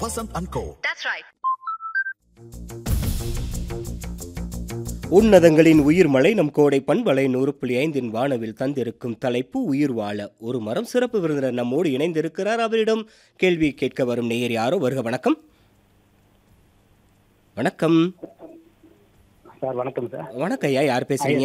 Vasant and Co. That's right. உன்னதங்களின் உயிர்மலை நம் கோடை பண்பலை நூறு புள்ளி ஐந்தின் வானவில் தந்திருக்கும் தலைப்பு உயிர் வாழ ஒரு மரம் சிறப்பு விருந்தினர் நம்மோடு இணைந்திருக்கிறார் அவரிடம் கேள்வி கேட்க வரும் நேயர் யாரோ வருக வணக்கம் வணக்கம் சார் வணக்கம் சார் வணக்கம் ஐயா யார் பேசுறீங்க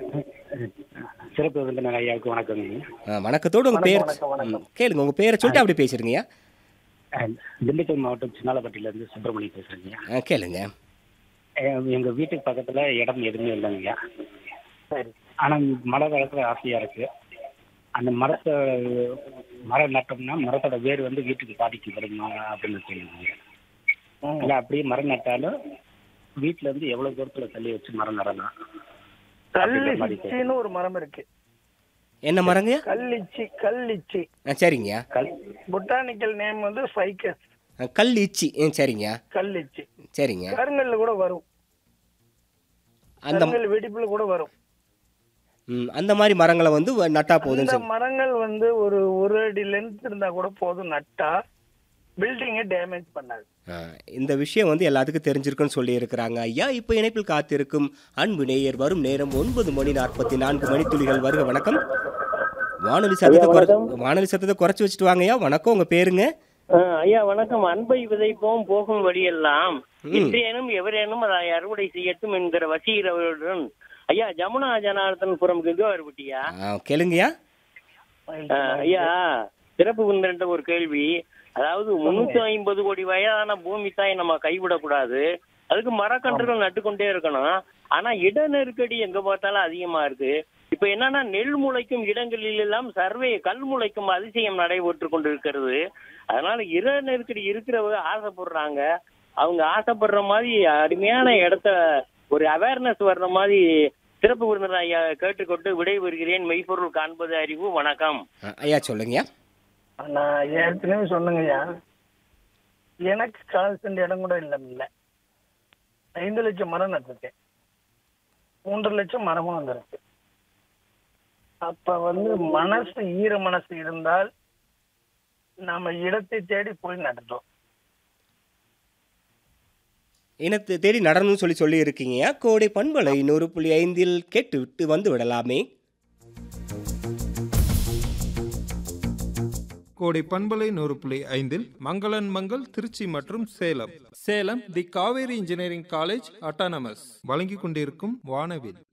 சிறப்பு விருந்தினர் ஐயாவுக்கு வணக்கங்க ஆ, வணக்கத்தோடு உங்க பேர் ம், கேளுங்க உங்க பேரை சொல்லிட்டு அப்படி பேசுறீங்கய்யா அஹ், திண்டுக்கல் மாவட்டம் சின்னாலப்பட்டியிலேருந்து சுப்பிரமணியம் பேசுகிறேங்க ஆ, கேளுங்க எங்கள் வீட்டுக்கு பக்கத்தில் இடம் எதுவுமே இல்லைங்கய்யா சரி ஆனால் மழை காலத்தில் ஆசையாக இருக்குது அந்த மரத்தை மரம் நட்டோம்னா மரத்தோட வேர் வந்து வீட்டுக்கு பாதிக்கு வருமா அப்படின்னு சொல்லுங்க இல்லை அப்படியே மரம் நட்டாலும் வீட்டில் இருந்து எவ்வளோ தூரத்தில் தள்ளி வச்சு மரம் நடலாம் அப்படிங்கிற மாதிரி கேக்குது. கல்லிச்சின்னு ஒரு மரம் இருக்கு என்ன மரங்கய்யா கல்லிச்சி கல்லிச்சி ஆ, சரிங்கய்யா கல் பொட்டானிக்கல் நேம் வந்து ஃபைக்கஸ் ஆ, கல் ஈச்சி ம், சரிங்க கல்லிச்சி சரிங்க கருங்கல்ல கூட வரும் அந்த கருங்கல் வெடிப்புல கூட வரும் ம், அந்த மாதிரி மரங்களை வந்து வ- நட்டா போதுன்னு இந்த சொல்லி மரங்கள் வந்து ஒரு ஒரு அடி லென்த் இருந்தா கூட போதும் நட்டா பில்டிங்கை டேமேஜ் பண்ணாது ஆ, இந்த விஷயம் வந்து எல்லாத்துக்கும் தெரிஞ்சிருக்குன்னு சொல்லி இருக்கிறாங்க ஐயா இப்போ இணைப்பில் காத்திருக்கும் அன்பு நேயர் வரும் நேரம் ஒன்பது மணி நாற்பத்தி நான்கு மணித்துளிகள் வருக வணக்கம் வானொலி சத்தத்தை குறை வானொலி சத்தத்தை குறைச்சி வச்சுட்டு வாங்கய்யா வணக்கம் உங்க பேருங்க ஆ, ஐயா வணக்கம் அன்பை விதைப்போம் போகும் வழியெல்லாம் ம். இன்றேனும் எவரேனும் அதை அறுவடை செய்யட்டும் என்கிற வசீரவருடன் ஐயா ஜமுனா ஜனார்தன் புறம் கங்கவர்பட்டியா ஆ, கேளுங்கய்யா ஆ, ஐயா சிறப்பு விருந்திட்ட ஒரு கேள்வி அதாவது முன்னூத்தி ஐம்பது கோடி வயதான பூமி தாய் நம்ம கைவிடக்கூடாது அதுக்கு மரக்கன்றுகள் நட்டுக்கொண்டே இருக்கணும் ஆனா இட நெருக்கடி எங்க பார்த்தாலும் அதிகமா இருக்கு இப்ப என்னன்னா நெல் முளைக்கும் இடங்களில் எல்லாம் சர்வே கல் முளைக்கும் அதிசயம் நடைபெற்று கொண்டிருக்கிறது அதனால இட நெருக்கடி இருக்கிறவங்க ஆசைப்படுறாங்க அவங்க ஆசைப்படுற மாதிரி அருமையான இடத்த ஒரு அவேர்னஸ் வர்ற மாதிரி சிறப்பு விருந்தினர் ஐயா கேட்டுக்கொண்டு விடைபெறுகிறேன் மெய்ப்பொருள் காண்பது அறிவு வணக்கம் ஆ, ஐயா சொல்லுங்கய்யா நான் ஏற்கனவே சொன்னங்கய்யா எனக்கு கால் சென்ட் இடம் கூட இல்லை இல்ல ஐந்து லட்சம் மரம் நட்டிருக்கேன் மூன்றரை லட்சம் மரமும் வந்திருக்கு அப்ப வந்து மனசு ஈர மனசு இருந்தால் நாம இடத்தை தேடி போய் நட்டுட்டோம் இனத்தை தேடி நடணும்னு சொல்லி சொல்லி இருக்கீங்கய்யா கோடை பண்பலை நூறு புள்ளி ஐந்தில் கேட்டு விட்டு வந்து விடலாமே கோடை பண்பலை நூறு புள்ளி ஐந்தில் மங்களன் மங்கள் திருச்சி மற்றும் Salem Salem the Kaveri engineering college autonomous வழங்கிக் கொண்டிருக்கும் வானவில்